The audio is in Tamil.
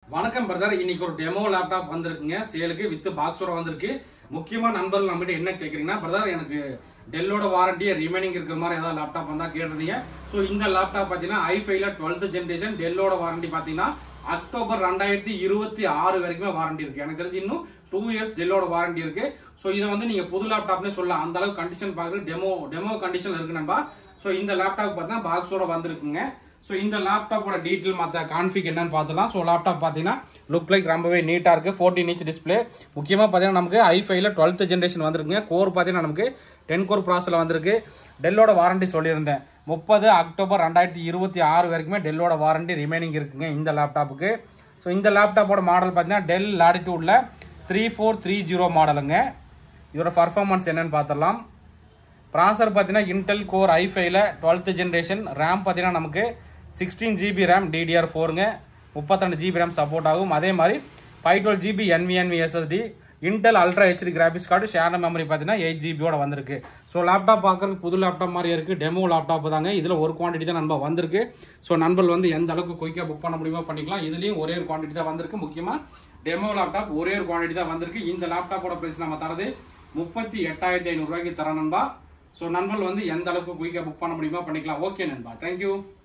வணக்கம் பிரதர் இன்னைக்கு ஒரு டெமோ லேப்டாப் வந்திருக்குங்க சேலுக்கு வித் பாக்ஸோட வந்திருக்கு முக்கியமா நண்பர்கள் நம்மகிட்ட என்ன கேக்குறீங்கன்னா பிரதர் எனக்கு டெல்லோட வாரண்டி ரிமைனிங் இருக்கிற மாதிரி ஏதாவது லேப்டாப் வந்தா கேட்டிருந்தீங்க ஸோ இந்த லேப்டாப் பார்த்தீங்கன்னா ஐஃபைல டுவெல்த் ஜென்ரேஷன் டெல்லோட வாரண்டி பார்த்தீங்கன்னா அக்டோபர் ரெண்டாயிரத்தி இருபத்தி ஆறு வரைக்குமே வாரண்டி இருக்கு எனக்கு தெரிஞ்சு இன்னும் டூ இயர்ஸ் டெல்லோட வாரண்டி இருக்கு ஸோ இதை வந்து நீங்க புது லேப்டாப்னே சொல்லலாம் அந்த அளவுக்கு கண்டிஷன் பார்க்குறது டெமோ டெமோ கண்டிஷன் இருக்கு நண்பா ஸோ இந்த லேப்டாப் பார்த்தீங்கன்னா பாக்ஸோட வந்திருக்குங்க ஸோ இந்த லேப்டாப்போட டீட்டெயில் மற்ற கான்ஃபிக் என்னன்னு பார்த்துலாம் ஸோ லேப்டாப் பார்த்தீங்கன்னா லுக் லைக் ரொம்பவே நீட்டாக இருக்குது ஃபோர்டீன் இன்ச் டிஸ்பிளே முக்கியமாக பார்த்தீங்கன்னா நமக்கு ஐஃபைல டுவெல்த் ஜென்ரேஷன் வந்திருக்குங்க கோர் பார்த்தீங்கன்னா நமக்கு டென் கோர் ப்ராசஸில் வந்திருக்கு டெல்லோட வாரண்டி சொல்லியிருந்தேன் முப்பது அக்டோபர் ரெண்டாயிரத்தி இருபத்தி ஆறு வரைக்குமே டெல்லோட வாரண்டி ரிமைனிங் இருக்குங்க இந்த லேப்டாப்புக்கு ஸோ இந்த லேப்டாப்போட மாடல் பார்த்தீங்கன்னா டெல் லாட்டிடியூடில் த்ரீ ஃபோர் த்ரீ ஜீரோ மாடலுங்க இதோட பர்ஃபார்மன்ஸ் என்னன்னு பார்த்துடலாம் ப்ராசர் பார்த்தீங்கன்னா இன்டெல் கோர் ஐஃபைல டுவெல்த் ஜென்ரேஷன் ரேம் பார்த்தீங்கன்னா நமக்கு சிக்ஸ்டீன் ஜிபி ரேம் டிடிஆர் ஃபோருங்க முப்பத்திரெண்டு ஜிபி ரேம் சப்போர்ட் ஆகும் அதே மாதிரி ஃபைவ் டுவெல் ஜிபி என்விஎன்வி SSD Intel ultra HD graphics card share memory பார்த்தீங்கன்னா எயிட் ஜிபியோட வந்திருக்கு ஸோ லேப்டாப் பார்க்கறதுக்கு புது லேப்டாப் மாதிரி இருக்குது டெமோ லேப்டாப் தாங்க இதில் ஒரு குவான்டிட்டி தான் நண்பா வந்திருக்கு ஸோ நண்பர்கள் வந்து எந்த அளவுக்கு குயிக்காக புக் பண்ண முடியுமோ பண்ணிக்கலாம் இதுலேயும் ஒரே ஒரு குவான்டிட்டி தான் வந்திருக்கு முக்கியமாக டெமோ லேப்டாப் ஒரே ஒரு குவான்டிட்டி தான் வந்திருக்கு இந்த லேப்டாப்போட ப்ரைஸ் நம்ம தரது முப்பத்தி எட்டாயிரத்தி ஐநூறுரூவாய்க்கு தர நண்பா ஸோ நண்பர்கள் வந்து எந்த அளவுக்கு குயிக்காக புக் பண்ண முடியுமோ பண்ணிக்கலாம் ஓகே நண்பா தேங்க்யூ